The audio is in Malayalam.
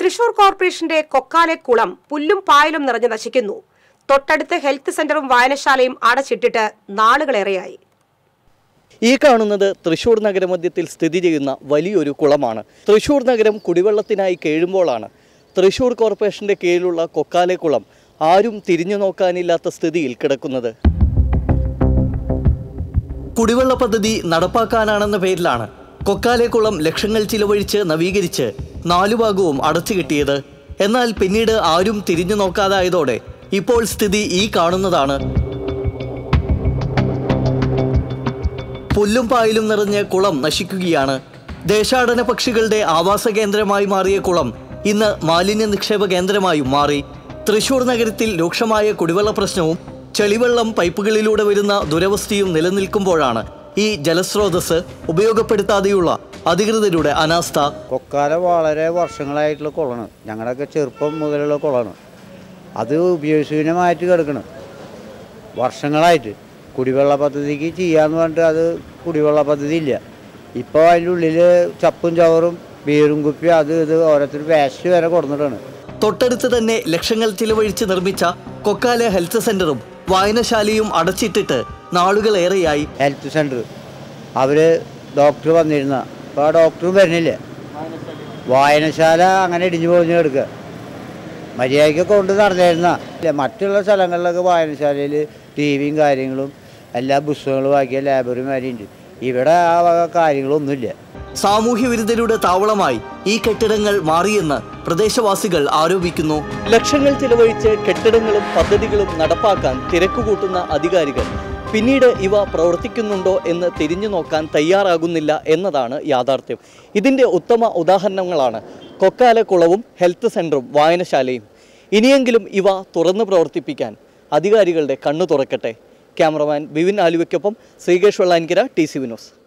തൃശൂർ കോർപ്പറേഷന്റെ കൊക്കാലെ കുളം പുല്ലും പായലും നിറഞ്ഞു നശിക്കുന്നു തൊട്ടടുത്ത് ഹെൽത്ത് സെന്ററും വായനശാലയും അടച്ചിട്ടിട്ട് നാളുകളേറെയായി ഈ കാണുന്നത് തൃശൂർ നഗരമധ്യത്തിൽ സ്ഥിതി ചെയ്യുന്ന വലിയൊരു കുളമാണ് തൃശൂർ നഗരം കുടിവെള്ളത്തിനായി കേഴുമ്പോഴാണ് തൃശൂർ കോർപ്പറേഷന്റെ കീഴിലുള്ള കൊക്കാലെ കുളം ആരും തിരിഞ്ഞു നോക്കാനില്ലാത്ത സ്ഥിതിയിൽ കിടക്കുന്നത് കുടിവെള്ള പദ്ധതി നടപ്പാക്കാനാണെന്ന പേരിലാണ് കൊക്കാലെ കുളം ലക്ഷങ്ങൾ ചിലവഴിച്ച് നവീകരിച്ച് നാലു ഭാഗവും അടച്ചു കിട്ടിയത് എന്നാൽ പിന്നീട് ആരും തിരിഞ്ഞു നോക്കാതായതോടെ ഇപ്പോൾ സ്ഥിതി ഈ കാണുന്നതാണ് പുല്ലും പായലും നിറഞ്ഞ് കുളം നശിക്കുകയാണ് ദേശാടന പക്ഷികളുടെ ആവാസ കേന്ദ്രമായി മാറിയ കുളം ഇന്ന് മാലിന്യ നിക്ഷേപ കേന്ദ്രമായും മാറി തൃശൂർ നഗരത്തിൽ രൂക്ഷമായ കുടിവെള്ള പ്രശ്നവും ചെളിവെള്ളം പൈപ്പുകളിലൂടെ വരുന്ന ദുരവസ്ഥയും നിലനിൽക്കുമ്പോഴാണ് ഈ ജലസ്രോതസ് ഉപയോഗപ്പെടുത്താതെയുള്ള അധികൃതരുടെ അനാസ്ഥ കൊക്കാല വളരെ വർഷങ്ങളായിട്ടുള്ള കുളമാണ് ഞങ്ങളുടെയൊക്കെ ചെറുപ്പം മുതലുള്ള കുളമാണ് അത് ഉപയോഗശൂന്യമായിട്ട് കിടക്കണം വർഷങ്ങളായിട്ട് കുടിവെള്ള പദ്ധതിക്ക് ചെയ്യാന്ന് പറഞ്ഞിട്ട് അത് കുടിവെള്ള പദ്ധതി ഇല്ല ഇപ്പോൾ അതിൻ്റെ ഉള്ളിൽ ചപ്പും ചവറും ബീറും കുപ്പി അത് ഇത് ഓരോരുത്തർ വേസ്റ്റ് വരെ കൊടുത്തിട്ടാണ് തൊട്ടടുത്ത് തന്നെ ലക്ഷങ്ങൾ ചിലവഴിച്ച് നിർമ്മിച്ച കൊക്കാലെ ഹെൽത്ത് സെന്ററും വായനശാലയും അടച്ചിട്ടിട്ട് നാളുകളേറെയായി ഹെൽത്ത് സെൻറ്റർ അവർ ഡോക്ടർ വന്നിരുന്ന ഇപ്പോൾ ആ ഡോക്ടറും വരുന്നില്ല വായനശാല അങ്ങനെ ഇടിഞ്ഞു പോഞ്ഞ് കിടക്കുക മര്യാദയ്ക്ക് കൊണ്ട് നടന്നിരുന്ന ഇല്ല മറ്റുള്ള സ്ഥലങ്ങളിലൊക്കെ വായനശാലയിൽ ടി വിയും കാര്യങ്ങളും എല്ലാ പുസ്തകങ്ങളും ആക്കിയ ലൈബ്രറിയും വരെയുണ്ട് ഇവിടെ ആ വക കാര്യങ്ങളൊന്നുമില്ല സാമൂഹ്യ വിരുദ്ധരുടെ താവളമായി ഈ കെട്ടിടങ്ങൾ മാറിയെന്ന് പ്രദേശവാസികൾ ആരോപിക്കുന്നു ലക്ഷങ്ങൾ ചിലവഴിച്ച് കെട്ടിടങ്ങളും പദ്ധതികളും നടപ്പാക്കാൻ തിരക്കുകൂട്ടുന്ന അധികാരികൾ പിന്നീട് ഇവ പ്രവർത്തിക്കുന്നുണ്ടോ എന്ന് തിരിഞ്ഞു നോക്കാൻ തയ്യാറാകുന്നില്ല എന്നതാണ് യാഥാർത്ഥ്യം ഇതിൻ്റെ ഉത്തമ ഉദാഹരണങ്ങളാണ് കൊക്കാല കുളവും ഹെൽത്ത് സെൻറ്ററും വായനശാലയും ഇനിയെങ്കിലും ഇവ തുറന്നു പ്രവർത്തിപ്പിക്കാൻ അധികാരികളുടെ കണ്ണു തുറക്കട്ടെ ക്യാമറമാൻ ബിവിൻ ആലുവയ്ക്കൊപ്പം ശ്രീകേഷ് വെള്ളാൻകിര ടി സി വിനോസ്